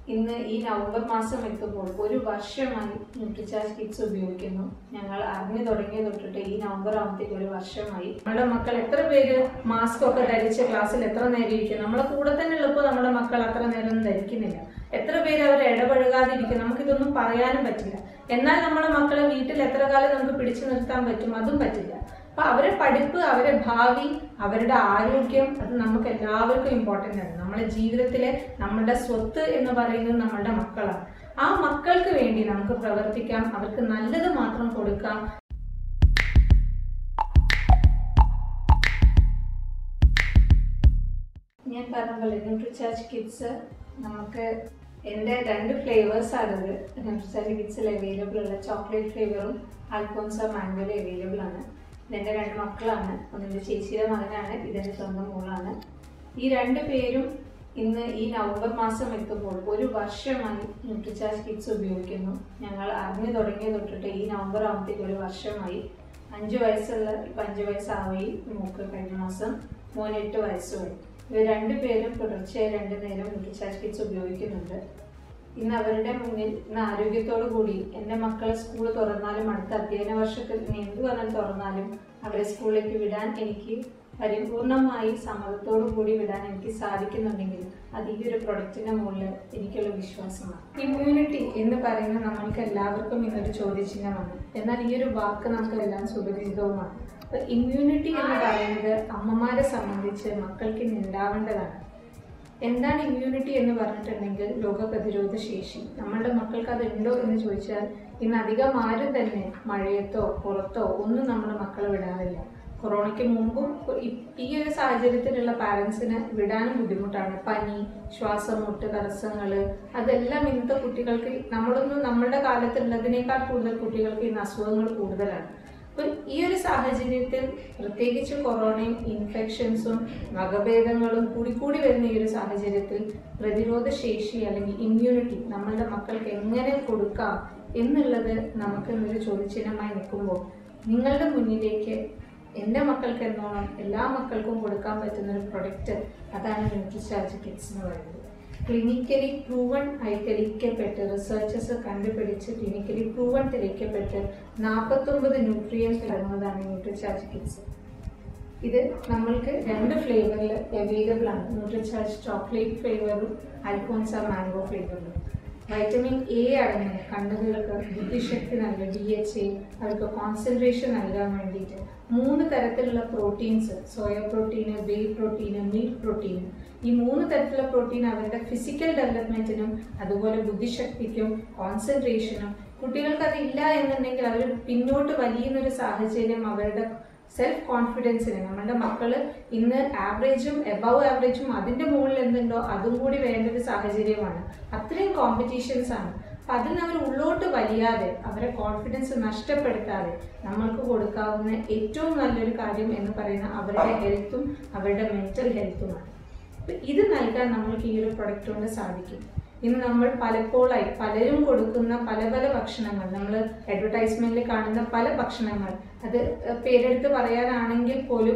ഇന്ന് ഈ നവംബർ മാസം എത്തുമ്പോൾ ഒരു വർഷമായി ന്യൂട്രിചാർജ് കിറ്റ്സ് ഉപയോഗിക്കുന്നു ഞങ്ങൾ അറിഞ്ഞു തുടങ്ങിയ തൊട്ടിട്ട് ഈ നവംബർ ആകുമ്പോഴത്തേക്ക് ഒരു വർഷമായി നമ്മുടെ മക്കൾ എത്ര പേര് മാസ്ക് ഒക്കെ ധരിച്ച് ക്ലാസ്സിൽ എത്ര നേരം ഇരിക്കും നമ്മളെ കൂടെ തന്നെ ഉള്ളപ്പോൾ നമ്മുടെ മക്കൾ അത്ര നേരം ഒന്നും ധരിക്കുന്നില്ല എത്ര പേര് അവർ ഇടപഴകാതിരിക്കും നമുക്കിതൊന്നും പറയാനും പറ്റില്ല എന്നാൽ നമ്മുടെ മക്കളെ വീട്ടിൽ എത്ര കാലം നമുക്ക് പിടിച്ചു നിർത്താൻ പറ്റും അതും പറ്റില്ല അപ്പൊ അവരെ പഠിപ്പ് അവരെ ഭാവി അവരുടെ ആരോഗ്യം അത് നമുക്ക് എല്ലാവർക്കും ഇമ്പോർട്ടൻ്റ് ആണ് നമ്മുടെ ജീവിതത്തിലെ നമ്മുടെ സ്വത്ത് എന്ന് പറയുന്നത് നമ്മളുടെ മക്കളാണ് ആ മക്കൾക്ക് വേണ്ടി നമുക്ക് പ്രവർത്തിക്കാം അവർക്ക് നല്ലത് മാത്രം കൊടുക്കാം ഞാൻ പറഞ്ഞ പോലെ ന്യൂട്രിചാർജ് കിഡ്സ് നമുക്ക് എൻ്റെ രണ്ട് ഫ്ലേവേഴ്സ് ആണത് ന്യൂട്രിചാർജ് കിഡ്സിൽ അവൈലബിൾ ഉള്ള ചോക്ലേറ്റ് ഫ്ലേവറും അൽഫോൺസ മാംഗോയിൽ അവൈലബിൾ ആണ് ഇതെൻ്റെ രണ്ട് മക്കളാണ് ഒന്നിൻ്റെ ചേച്ചിയുടെ മകനാണ് ഇതെൻ്റെ സ്വന്തം മോളാണ് ഈ രണ്ട് പേരും ഇന്ന് ഈ നവംബർ മാസം എത്തുമ്പോൾ ഒരു വർഷമായി ന്യൂട്രിചാർജ് കിറ്റ്സ് ഉപയോഗിക്കുന്നു ഞങ്ങൾ അറിഞ്ഞു തുടങ്ങിയ തൊട്ടിട്ട് ഈ നവംബർ ആകുമ്പോഴത്തേക്ക് ഒരു വർഷമായി അഞ്ച് വയസ്സുള്ള ഇപ്പം അഞ്ച് വയസ്സായി മോക്ക് കഴിഞ്ഞ മാസം മോന് എട്ട് വയസ്സുമായി ഇവർ രണ്ടുപേരും തുടർച്ചയായി രണ്ടു നേരം ന്യൂട്രിചാർജ് കിറ്റ്സ് ഉപയോഗിക്കുന്നുണ്ട് ഇന്ന് അവരുടെ മുന്നിൽ ഇന്ന് ആരോഗ്യത്തോടു കൂടി എൻ്റെ മക്കളെ സ്കൂൾ തുറന്നാലും അടുത്ത അധ്യയന വർഷത്തിൽ ഇനി എന്ത് വന്നാൽ തുറന്നാലും അവരെ സ്കൂളിലേക്ക് വിടാൻ എനിക്ക് പരിപൂർണമായി സമ്മതത്തോടു കൂടി വിടാൻ എനിക്ക് സാധിക്കുന്നുണ്ടെങ്കിൽ അത് ഈ ഒരു പ്രൊഡക്റ്റിന്റെ മുകളിൽ എനിക്കുള്ള വിശ്വാസമാണ് ഇമ്മ്യൂണിറ്റി എന്ന് പറയുന്ന നമ്മൾക്ക് എല്ലാവർക്കും ഇന്നൊരു ചോദ്യചിഹ്നമാണ് എന്നാൽ ഈ ഒരു വാക്ക് നമുക്ക് എല്ലാം സുപരിചിതവുമാണ് അപ്പൊ ഇമ്മ്യൂണിറ്റി എന്ന് പറയുന്നത് അമ്മമാരെ സംബന്ധിച്ച് മക്കൾക്ക് ഇന്ന് ഉണ്ടാവേണ്ടതാണ് എന്താണ് ഇമ്മ്യൂണിറ്റി എന്ന് പറഞ്ഞിട്ടുണ്ടെങ്കിൽ രോഗപ്രതിരോധ ശേഷി നമ്മളുടെ മക്കൾക്ക് അത് ഉണ്ടോ എന്ന് ചോദിച്ചാൽ ഇന്ന് അധികം ആരും തന്നെ മഴയത്തോ പുറത്തോ ഒന്നും നമ്മുടെ മക്കളെ വിടാറില്ല കൊറോണയ്ക്ക് മുമ്പും ഇ- ഈ ഒരു സാഹചര്യത്തിലുള്ള പാരൻസിന് വിടാനും ബുദ്ധിമുട്ടാണ് പനി ശ്വാസമുട്ട് തടസ്സങ്ങൾ അതെല്ലാം ഇന്നത്തെ കുട്ടികൾക്ക് നമ്മളൊന്നും നമ്മുടെ കാലത്തുള്ളതിനേക്കാൾ കൂടുതൽ കുട്ടികൾക്ക് ഇന്ന് അസുഖങ്ങൾ കൂടുതലാണ് അപ്പോൾ ഈ ഒരു സാഹചര്യത്തിൽ പ്രത്യേകിച്ച് കൊറോണയും ഇൻഫെക്ഷൻസും വകഭേദങ്ങളും കൂടി കൂടി വരുന്ന ഈ ഒരു സാഹചര്യത്തിൽ പ്രതിരോധ ശേഷി അല്ലെങ്കിൽ ഇമ്മ്യൂണിറ്റി നമ്മളുടെ മക്കൾക്ക് എങ്ങനെ കൊടുക്കാം എന്നുള്ളത് നമുക്ക് ഇന്നൊരു ചോദ്യചിഹ്നമായി നിൽക്കുമ്പോൾ നിങ്ങളുടെ മുന്നിലേക്ക് എൻ്റെ മക്കൾക്ക് എന്നോണം എല്ലാ മക്കൾക്കും കൊടുക്കാൻ പറ്റുന്ന ഒരു പ്രൊഡക്റ്റ് അതാണ് ന്യൂട്രിചാർജ് കിറ്റ്സ് എന്ന് പറയുന്നത് ക്ലിനിക്കലി പ്രൂവൺ ആയി തെളിയിക്കപ്പെട്ട് റിസർച്ചേഴ്സ് കണ്ടുപിടിച്ച് ക്ലിനിക്കലി പ്രൂവൺ തെളിയിക്കപ്പെട്ട് നാൽപ്പത്തൊമ്പത് ന്യൂട്രിയൻസ് അടങ്ങുന്നതാണ് ന്യൂട്രിചാർജ് കിറ്റ്സ് ഇത് നമ്മൾക്ക് രണ്ട് ഫ്ലേവറിൽ അവൈലബിൾ ആണ് ന്യൂട്രിചാർജ് ചോക്ലേറ്റ് ഫ്ലേവറും അൽഫോൺസ മാംഗോ ഫ്ലേവറിലും വൈറ്റമിൻ എ അടങ്ങുന്ന കണ്ണുകൾക്ക് ബുദ്ധിശക്തി നൽകുക ഡി എച്ച് എ അവർക്ക് കോൺസെൻട്രേഷൻ നൽകാൻ വേണ്ടിയിട്ട് മൂന്ന് തരത്തിലുള്ള പ്രോട്ടീൻസ് സോയ പ്രോട്ടീന് വേ പ്രോട്ടീന് മീറ്റ് പ്രോട്ടീന് ഈ മൂന്ന് തരത്തിലുള്ള പ്രോട്ടീൻ അവരുടെ ഫിസിക്കൽ ഡെവലപ്മെന്റിനും അതുപോലെ ബുദ്ധിശക്തിക്കും കോൺസെൻട്രേഷനും കുട്ടികൾക്ക് അതില്ല എന്നുണ്ടെങ്കിൽ അവർ പിന്നോട്ട് വലിയുന്നൊരു സാഹചര്യം അവരുടെ സെൽഫ് കോൺഫിഡൻസിന് നമ്മളുടെ മക്കള് ഇന്ന് ആവറേജും എബവ് ആവറേജും അതിന്റെ മുകളിൽ എന്തുണ്ടോ അതും കൂടി വേണ്ട ഒരു സാഹചര്യമാണ് അത്രയും കോമ്പറ്റീഷൻസ് ആണ് അപ്പൊ അതിന് അവർ ഉള്ളോട്ട് വലിയാതെ അവരെ കോൺഫിഡൻസ് നഷ്ടപ്പെടുത്താതെ നമ്മൾക്ക് കൊടുക്കാവുന്ന ഏറ്റവും നല്ലൊരു കാര്യം എന്ന് പറയുന്ന അവരുടെ ഹെൽത്തും അവരുടെ മെന്റൽ ഹെൽത്തുമാണ് അപ്പൊ ഇത് നൽകാൻ നമ്മൾക്ക് ഈ ഒരു പ്രൊഡക്റ്റ് കൊണ്ട് സാധിക്കും ഇന്ന് നമ്മൾ പലപ്പോഴായി പലരും കൊടുക്കുന്ന പല പല ഭക്ഷണങ്ങൾ നമ്മൾ അഡ്വർടൈസ്മെന്റിൽ കാണുന്ന പല ഭക്ഷണങ്ങൾ അത് പേരെടുത്ത് പറയാനാണെങ്കിൽ പോലും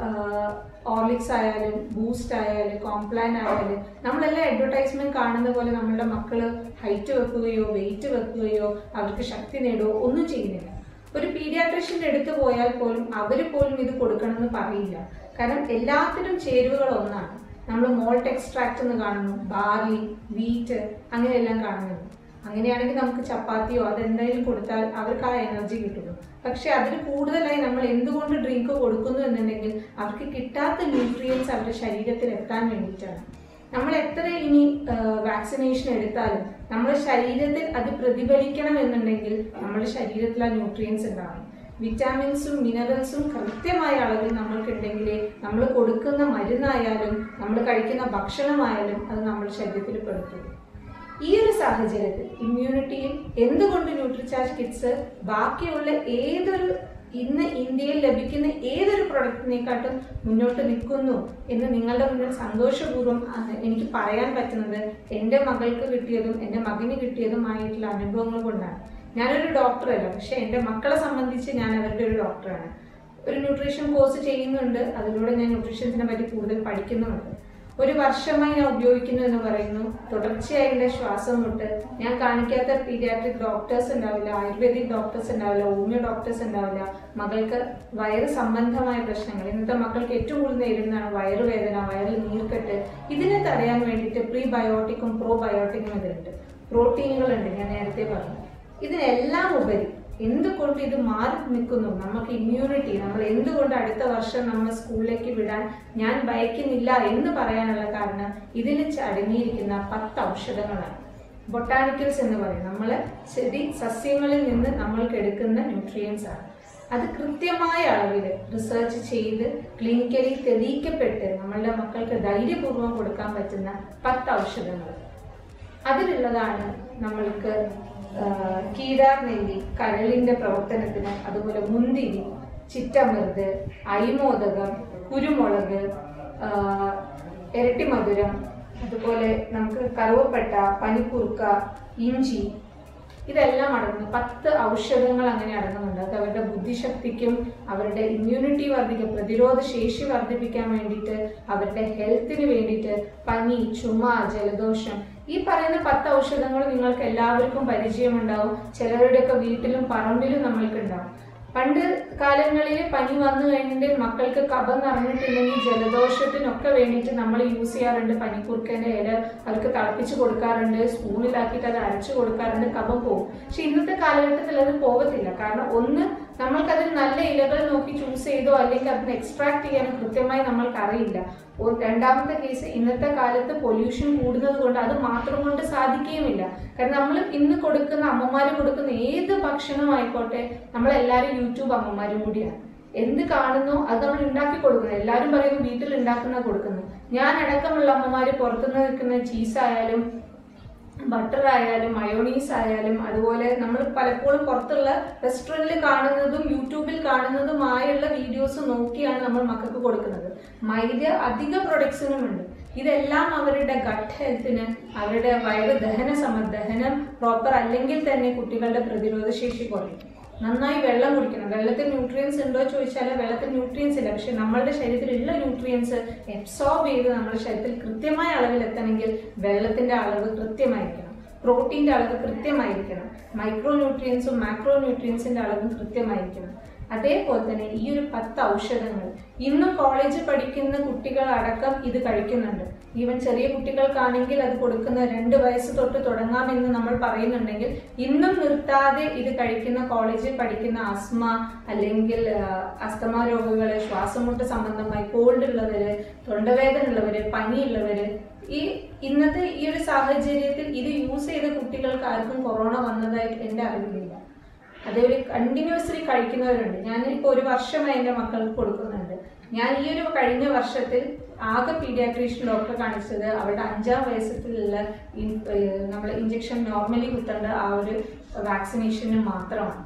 ഓർലിക്സ് ആയാലും ബൂസ്റ്റ് ആയാലും കോംപ്ലാൻ ആയാലും നമ്മളെല്ലാം അഡ്വർടൈസ്മെന്റ് കാണുന്ന പോലെ നമ്മളുടെ മക്കള് ഹൈറ്റ് വെക്കുകയോ വെയിറ്റ് വെക്കുകയോ അവർക്ക് ശക്തി നേടുകയോ ഒന്നും ചെയ്യുന്നില്ല ഒരു പീഡിയാട്രിഷ്യന്റെ അടുത്ത് പോയാൽ പോലും അവർ പോലും ഇത് കൊടുക്കണമെന്ന് പറയില്ല കാരണം എല്ലാത്തിനും ചേരുവകൾ ഒന്നാണ് നമ്മൾ മോൾട്ട് എക്സ്ട്രാക്ട് എന്ന് കാണുന്നു ബാർലി വീറ്റ് അങ്ങനെയെല്ലാം കാണുന്നുണ്ട് അങ്ങനെയാണെങ്കിൽ നമുക്ക് ചപ്പാത്തിയോ അതെന്തെങ്കിലും കൊടുത്താൽ അവർക്ക് ആ എനർജി കിട്ടുന്നു പക്ഷെ അതിന് കൂടുതലായി നമ്മൾ എന്തുകൊണ്ട് ഡ്രിങ്ക് കൊടുക്കുന്നു എന്നുണ്ടെങ്കിൽ അവർക്ക് കിട്ടാത്ത ന്യൂട്രിയൻസ് അവരുടെ ശരീരത്തിൽ എത്താൻ വേണ്ടിയിട്ടാണ് നമ്മൾ എത്ര ഇനി വാക്സിനേഷൻ എടുത്താലും നമ്മുടെ ശരീരത്തിൽ അത് പ്രതിഫലിക്കണം എന്നുണ്ടെങ്കിൽ നമ്മുടെ ശരീരത്തിൽ ആ ന്യൂട്രിയൻസ് ഉണ്ടാവണം വിറ്റാമിൻസും മിനറൽസും കൃത്യമായ അളവിൽ നമ്മൾക്കുണ്ടെങ്കിലേ നമ്മൾ കൊടുക്കുന്ന മരുന്നായാലും നമ്മൾ കഴിക്കുന്ന ഭക്ഷണമായാലും അത് നമ്മുടെ ശരീരത്തിൽ പെടുത്തുള്ളൂ ഈ ഒരു സാഹചര്യത്തിൽ ഇമ്മ്യൂണിറ്റിയിൽ എന്തുകൊണ്ട് ന്യൂട്രിചാർജ് കിറ്റ്സ് ബാക്കിയുള്ള ഏതൊരു ഇന്ന് ഇന്ത്യയിൽ ലഭിക്കുന്ന ഏതൊരു പ്രൊഡക്റ്റിനെക്കാട്ടും മുന്നോട്ട് നിൽക്കുന്നു എന്ന് നിങ്ങളുടെ മുന്നിൽ സന്തോഷപൂർവ്വം ആ, എനിക്ക് പറയാൻ പറ്റുന്നത് എൻ്റെ മകൾക്ക് കിട്ടിയതും എൻ്റെ മകന് കിട്ടിയതുമായിട്ടുള്ള അനുഭവങ്ങൾ കൊണ്ടാണ് ഞാനൊരു ഡോക്ടറല്ല പക്ഷെ എൻ്റെ മക്കളെ സംബന്ധിച്ച് ഞാൻ അവരുടെ ഒരു ഡോക്ടറാണ് ഒരു ന്യൂട്രീഷൻ കോഴ്സ് ചെയ്യുന്നുണ്ട് അതിലൂടെ ഞാൻ ന്യൂട്രീഷൻസിനെ പറ്റി കൂടുതൽ പഠിക്കുന്നുമുണ്ട് ഒരു വർഷമായി ഞാൻ ഉപയോഗിക്കുന്നു എന്ന് പറയുന്നു തുടർച്ചയായി എൻ്റെ ശ്വാസം മുട്ട് ഞാൻ കാണിക്കാത്ത പീഡിയാട്രിക് ഡോക്ടേഴ്സ് ഉണ്ടാവില്ല ആയുർവേദിക് ഡോക്ടേഴ്സ് ഉണ്ടാവില്ല ഹോമിയോ ഡോക്ടേഴ്സ് ഉണ്ടാവില്ല മകൾക്ക് വയറ് സംബന്ധമായ പ്രശ്നങ്ങൾ ഇന്നത്തെ മക്കൾക്ക് ഏറ്റവും കൂടുതൽ നേരിടുന്നതാണ് വയറുവേദന വയറിൽ നീർക്കെട്ട് ഇതിനെ തടയാൻ വേണ്ടിയിട്ട് പ്രീബയോട്ടിക്കും പ്രോബയോട്ടിക്കും ഇതിലുണ്ട് പ്രോട്ടീനുകളുണ്ട് ഞാൻ നേരത്തെ പറഞ്ഞു ഇതിനെല്ലാം ഉപരി എന്തുകൊണ്ട് ഇത് മാറി നിൽക്കുന്നു നമുക്ക് ഇമ്മ്യൂണിറ്റി നമ്മൾ എന്തുകൊണ്ട് അടുത്ത വർഷം നമ്മൾ സ്കൂളിലേക്ക് വിടാൻ ഞാൻ ഭയക്കുന്നില്ല എന്ന് പറയാനുള്ള കാരണം ഇതിൽ അടങ്ങിയിരിക്കുന്ന പത്ത് ഔഷധങ്ങളാണ് ബൊട്ടാനിക്കൽസ് എന്ന് പറയും നമ്മൾ ചെടി സസ്യങ്ങളിൽ നിന്ന് നമ്മൾക്ക് എടുക്കുന്ന ന്യൂട്രിയൻസ് ആണ് അത് കൃത്യമായ അളവിൽ റിസർച്ച് ചെയ്ത് ക്ലിനിക്കലി തെളിയിക്കപ്പെട്ട് നമ്മളുടെ മക്കൾക്ക് ധൈര്യപൂർവ്വം കൊടുക്കാൻ പറ്റുന്ന പത്ത് ഔഷധങ്ങൾ അതിലുള്ളതാണ് നമ്മൾക്ക് കീടാർ നെല്ലി കരളിന്റെ പ്രവർത്തനത്തിന് അതുപോലെ മുന്തിരി ചിറ്റമൃത് അയിമോദകം കുരുമുളക് ആ, ഇരട്ടിമധുരം അതുപോലെ നമുക്ക് കറുവപ്പട്ട പനിക്കുറുക്ക ഇഞ്ചി ഇതെല്ലാം അടങ്ങുന്നു പത്ത് ഔഷധങ്ങൾ അങ്ങനെ അടങ്ങുന്നുണ്ട് അത് അവരുടെ ബുദ്ധിശക്തിക്കും അവരുടെ ഇമ്മ്യൂണിറ്റി വർദ്ധിക്കുക പ്രതിരോധ ശേഷി വർദ്ധിപ്പിക്കാൻ വേണ്ടിയിട്ട് അവരുടെ ഹെൽത്തിന് വേണ്ടിയിട്ട് പനി ചുമ ജലദോഷം ഈ പറയുന്ന പത്ത് ഔഷധങ്ങൾ നിങ്ങൾക്ക് എല്ലാവർക്കും പരിചയമുണ്ടാവും ചിലരുടെയൊക്കെ വീട്ടിലും പറമ്പിലും നമ്മൾക്ക് ഉണ്ടാവും പണ്ട് കാലങ്ങളിൽ പനി വന്നു കഴിഞ്ഞിട്ട് മക്കൾക്ക് കഫം നിറഞ്ഞിട്ടുണ്ടെങ്കിൽ ജലദോഷത്തിനൊക്കെ വേണ്ടിയിട്ട് നമ്മൾ യൂസ് ചെയ്യാറുണ്ട് പനിക്കുറുക്കൻ്റെ ഇല അവർക്ക് തിളപ്പിച്ച് കൊടുക്കാറുണ്ട് സ്പൂണിലാക്കിയിട്ട് അത് അരച്ചു കൊടുക്കാറുണ്ട് കഫം പോകും പക്ഷെ ഇന്നത്തെ കാലഘട്ടത്തിൽ അത് പോകത്തില്ല കാരണം ഒന്ന് നമ്മൾക്കതിൽ നല്ല ഇലകൾ നോക്കി ചൂസ് ചെയ്തോ അല്ലെങ്കിൽ അതിന് എക്സ്ട്രാക്ട് ചെയ്യാൻ കൃത്യമായി നമ്മൾക്ക് അറിയില്ല ഒ- രണ്ടാമത്തെ കേസ് ഇന്നത്തെ കാലത്ത് പൊല്യൂഷൻ കൂടുന്നത് കൊണ്ട് അത് മാത്രം കൊണ്ട് സാധിക്കുകയുമില്ല കാരണം നമ്മൾ ഇന്ന് കൊടുക്കുന്ന അമ്മമാർ കൊടുക്കുന്ന ഏത് ഭക്ഷണമായിക്കോട്ടെ നമ്മളെല്ലാവരും യൂട്യൂബ് അമ്മമാരും കൂടിയാണ് എന്ത് കാണുന്നു അത് നമ്മൾ ഉണ്ടാക്കി കൊടുക്കുന്നു എല്ലാവരും പറയുന്നു വീട്ടിൽ ഉണ്ടാക്കുന്ന കൊടുക്കുന്നു ഞാൻ അടക്കമുള്ള അമ്മമാർ പുറത്തുനിന്ന് നിൽക്കുന്ന ചീസായാലും ബട്ടർ ആയാലും മയോണീസ് ആയാലും അതുപോലെ നമ്മൾ പലപ്പോഴും പുറത്തുള്ള റെസ്റ്റോറൻറ്റിൽ കാണുന്നതും യൂട്യൂബിൽ കാണുന്നതുമായുള്ള വീഡിയോസ് നോക്കിയാണ് നമ്മൾ മക്കൾക്ക് കൊടുക്കുന്നത് മൈദ അധിക പ്രൊഡക്ട്സിനുമുണ്ട് ഇതെല്ലാം അവരുടെ ഗട്ട് ഹെൽത്തിന് അവരുടെ വയറ് ദഹന സമ ദഹനം പ്രോപ്പർ അല്ലെങ്കിൽ തന്നെ കുട്ടികളുടെ പ്രതിരോധ ശേഷി കുറയും നന്നായി വെള്ളം കുടിക്കണം വെള്ളത്തിൽ ന്യൂട്രിയൻസ് ഉണ്ടോ ചോദിച്ചാൽ വെള്ളത്തിൽ ന്യൂട്രിയൻസ് ഇല്ല പക്ഷെ നമ്മളുടെ ശരീരത്തിലുള്ള ന്യൂട്രിയൻസ് എബ്സോർബ് ചെയ്ത് നമ്മുടെ ശരീരത്തിൽ കൃത്യമായ അളവിൽ എത്തണമെങ്കിൽ വെള്ളത്തിന്റെ അളവ് കൃത്യമായിരിക്കണം പ്രോട്ടീൻ്റെ അളവ് കൃത്യമായിരിക്കണം മൈക്രോ ന്യൂട്രിയൻസും മാക്രോ ന്യൂട്രിയൻസിന്റെ അളവും കൃത്യമായിരിക്കണം അതേപോലെ തന്നെ ഈ ഒരു പത്ത് ഔഷധങ്ങൾ ഇന്നും കോളേജിൽ പഠിക്കുന്ന കുട്ടികൾ അടക്കം ഇത് കഴിക്കുന്നുണ്ട് ഈവൻ ചെറിയ കുട്ടികൾക്കാണെങ്കിൽ അത് കൊടുക്കുന്ന രണ്ട് വയസ്സ് തൊട്ട് തുടങ്ങാമെന്ന് നമ്മൾ പറയുന്നുണ്ടെങ്കിൽ ഇന്നും നിർത്താതെ ഇത് കഴിക്കുന്ന കോളേജിൽ പഠിക്കുന്ന ആസ്മ അല്ലെങ്കിൽ ആ, അസ്തമ രോഗങ്ങൾ ശ്വാസമുട്ട് സംബന്ധമായി കോൾഡ് ഉള്ളവര് തൊണ്ടവേദന ഉള്ളവര് പനിയുള്ളവര് ഈ ഇന്നത്തെ ഈ ഒരു സാഹചര്യത്തിൽ ഇത് യൂസ് ചെയ്ത കുട്ടികൾക്ക് ആർക്കും കൊറോണ വന്നതായിട്ട് എൻ്റെ അറിവിലില്ല അതേപോലെ കണ്ടിന്യൂസ്ലി കഴിക്കുന്നവരുണ്ട് ഞാൻ ഇപ്പോൾ ഒരു വർഷമായി എൻ്റെ മക്കൾക്ക് കൊടുക്കുന്നുണ്ട് ഞാൻ ഈ ഒരു കഴിഞ്ഞ വർഷത്തിൽ ആകെ പീഡിയാട്രീഷ്യൻ ഡോക്ടറെ കാണിച്ചത് അവരുടെ അഞ്ചാം വയസ്സിലുള്ള നമ്മൾ ഇഞ്ചക്ഷൻ നോർമലി കുത്തേണ്ട ആ ഒരു വാക്സിനേഷന് മാത്രമാണ്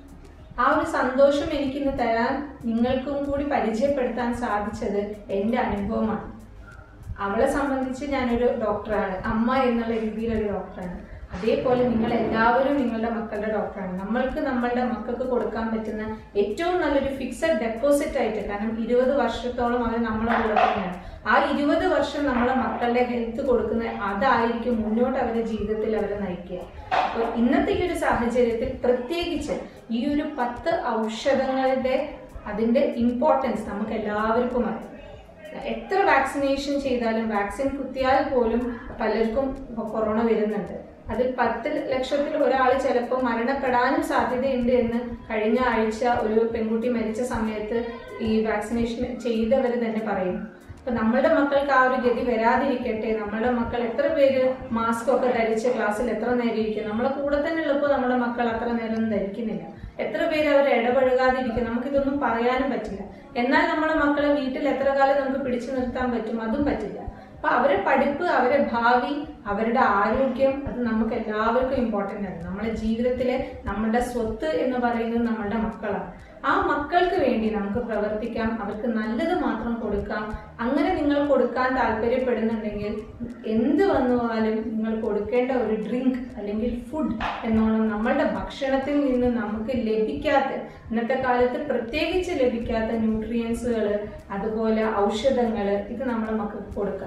ആ ഒരു സന്തോഷം എനിക്കിന്ന് തരാൻ നിങ്ങൾക്കും കൂടി പരിചയപ്പെടുത്താൻ സാധിച്ചത് എൻ്റെ അനുഭവമാണ് അവളെ സംബന്ധിച്ച് ഞാനൊരു ഡോക്ടറാണ് അമ്മ എന്നുള്ള രീതിയിലൊരു ഡോക്ടറാണ് അതേപോലെ നിങ്ങൾ എല്ലാവരും നിങ്ങളുടെ മക്കളുടെ ഡോക്ടറാണ് നമ്മൾക്ക് നമ്മളുടെ മക്കൾക്ക് കൊടുക്കാൻ പറ്റുന്ന ഏറ്റവും നല്ലൊരു ഫിക്സഡ് ഡെപ്പോസിറ്റ് ആയിട്ട് കാരണം ഇരുപത് വർഷത്തോളം അവർ നമ്മളെ കൂടെ തന്നെയാണ് ആ ഇരുപത് വർഷം നമ്മളെ മക്കളുടെ ഹെൽത്ത് കൊടുക്കുന്ന അതായിരിക്കും മുന്നോട്ട് അവരുടെ ജീവിതത്തിൽ അവരെ നയിക്കുക അപ്പോൾ ഇന്നത്തെ ഈ ഒരു സാഹചര്യത്തിൽ പ്രത്യേകിച്ച് ഈ ഒരു പത്ത് ഔഷധങ്ങളുടെ അതിൻ്റെ ഇമ്പോർട്ടൻസ് നമുക്ക് എല്ലാവർക്കും അറിയാം എത്ര വാക്സിനേഷൻ ചെയ്താലും വാക്സിൻ കുത്തിയാൽ പോലും പലർക്കും ഇപ്പൊ കൊറോണ വരുന്നുണ്ട് അതിൽ പത്ത് ലക്ഷത്തിൽ ഒരാൾ ചിലപ്പോൾ മരണപ്പെടാനും സാധ്യതയുണ്ട് എന്ന് കഴിഞ്ഞ ആഴ്ച ഒരു പെൺകുട്ടി മരിച്ച സമയത്ത് ഈ വാക്സിനേഷൻ ചെയ്തവർ തന്നെ പറയുന്നു അപ്പൊ നമ്മളുടെ മക്കൾക്ക് ആ ഒരു ഗതി വരാതിരിക്കട്ടെ നമ്മളുടെ മക്കൾ എത്ര പേര് മാസ്ക് ഒക്കെ ധരിച്ച് ക്ലാസ്സിൽ എത്ര നേരം ഇരിക്കും നമ്മളെ കൂടെ തന്നെ ഉള്ളപ്പോൾ നമ്മുടെ മക്കൾ അത്ര നേരം ഒന്നും ധരിക്കുന്നില്ല എത്ര പേര് അവർ ഇടപഴകാതിരിക്കും നമുക്കിതൊന്നും പറയാനും പറ്റില്ല എന്നാൽ നമ്മളെ മക്കളെ വീട്ടിൽ എത്ര കാലം നമുക്ക് പിടിച്ചു നിർത്താൻ പറ്റും അതും പറ്റില്ല അപ്പൊ അവരെ പഠിപ്പ് അവരെ ഭാവി അവരുടെ ആരോഗ്യം അത് നമുക്ക് എല്ലാവർക്കും ഇമ്പോർട്ടൻ്റ് ആണ് നമ്മുടെ ജീവിതത്തിലെ നമ്മുടെ സ്വത്ത് എന്ന് പറയുന്നത് നമ്മളുടെ മക്കളാണ് ആ മക്കൾക്ക് വേണ്ടി നമുക്ക് പ്രവർത്തിക്കാം അവർക്ക് നല്ലത് മാത്രം കൊടുക്കാം അങ്ങനെ നിങ്ങൾ കൊടുക്കാൻ താല്പര്യപ്പെടുന്നുണ്ടെങ്കിൽ എന്ത് വന്നാലും നിങ്ങൾ കൊടുക്കേണ്ട ഒരു ഡ്രിങ്ക് അല്ലെങ്കിൽ ഫുഡ് എന്നോണം നമ്മളുടെ ഭക്ഷണത്തിൽ നിന്ന് നമുക്ക് ലഭിക്കാത്ത ഇന്നത്തെ കാലത്ത് പ്രത്യേകിച്ച് ലഭിക്കാത്ത ന്യൂട്രിയൻസുകൾ അതുപോലെ ഔഷധങ്ങൾ ഇത് നമ്മുടെ മക്കൾക്ക് കൊടുക്കാം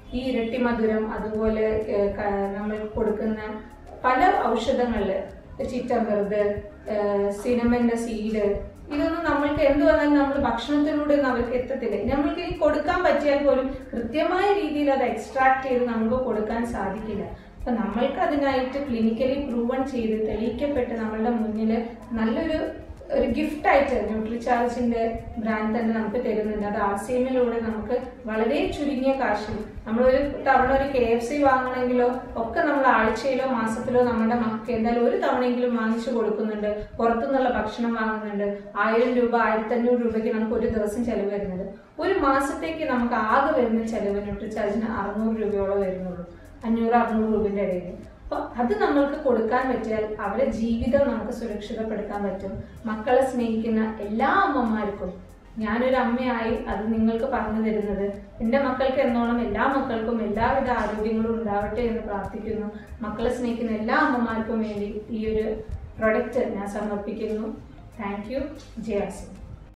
ഈ ഇരട്ടി മധുരം അതുപോലെ ഏഹ്, ക- നമ്മൾ കൊടുക്കുന്ന പല ഔഷധങ്ങളിൽ ചിറ്റമ്പറുത് സിനമന്റെ സീഡ് ഇതൊന്നും നമ്മൾക്ക് എന്ത് വന്നാലും നമ്മൾ ഭക്ഷണത്തിലൂടെ ഒന്നും അവർക്ക് എത്തത്തില്ല നമ്മൾക്ക് ഇനി കൊടുക്കാൻ പറ്റിയാൽ പോലും കൃത്യമായ രീതിയിൽ അത് എക്സ്ട്രാക്ട് ചെയ്ത് നമുക്ക് കൊടുക്കാൻ സാധിക്കില്ല അപ്പൊ നമ്മൾക്ക് അതിനായിട്ട് ക്ലിനിക്കലി പ്രൂവൺ ചെയ്ത് തെളിയിക്കപ്പെട്ട് നമ്മളുടെ മുന്നിൽ നല്ലൊരു ഒരു ഗിഫ്റ്റ് ആയിട്ട് ന്യൂട്രിചാർജിന്റെ ബ്രാൻഡ് തന്നെ നമുക്ക് തരുന്നുണ്ട് അത് ആർ സി എമ്മിലൂടെ നമുക്ക് വളരെ ചുരുങ്ങിയ കാശിൽ നമ്മളൊരു തവണ ഒരു കെ എഫ് സി വാങ്ങണമെങ്കിലോ ഒക്കെ നമ്മൾ ആഴ്ചയിലോ മാസത്തിലോ നമ്മുടെ മക്കൾക്ക് എന്തായാലും ഒരു തവണയെങ്കിലും വാങ്ങിച്ചു കൊടുക്കുന്നുണ്ട് പുറത്തുനിന്നുള്ള ഭക്ഷണം വാങ്ങുന്നുണ്ട് ആയിരം രൂപ ആയിരത്തി അഞ്ഞൂറ് രൂപയ്ക്ക് നമുക്ക് ഒരു ദിവസം ചെലവ് വരുന്നത് ഒരു മാസത്തേക്ക് നമുക്ക് ആകെ വരുന്ന ചെലവ് ന്യൂട്രിചാർജിന് അറുന്നൂറ് രൂപയോളം വരുന്നുള്ളൂ അഞ്ഞൂറ് അറുന്നൂറ് രൂപയുടെ ഇടയിൽ അപ്പൊ അത് നമ്മൾക്ക് കൊടുക്കാൻ പറ്റിയാൽ അവരുടെ ജീവിതം നമുക്ക് സുരക്ഷിതപ്പെടുത്താൻ പറ്റും മക്കളെ സ്നേഹിക്കുന്ന എല്ലാ അമ്മമാർക്കും ഞാനൊരു അമ്മയായി അത് നിങ്ങൾക്ക് പറഞ്ഞു തരുന്നത് എൻ്റെ മക്കൾക്ക് എന്നോണം എല്ലാ മക്കൾക്കും എല്ലാവിധ ആരോഗ്യങ്ങളും ഉണ്ടാവട്ടെ എന്ന് പ്രാർത്ഥിക്കുന്നു മക്കളെ സ്നേഹിക്കുന്ന എല്ലാ അമ്മമാർക്കും വേണ്ടി ഈ ഒരു പ്രൊഡക്റ്റ് ഞാൻ സമർപ്പിക്കുന്നു താങ്ക് യു ജയാസിംഗ്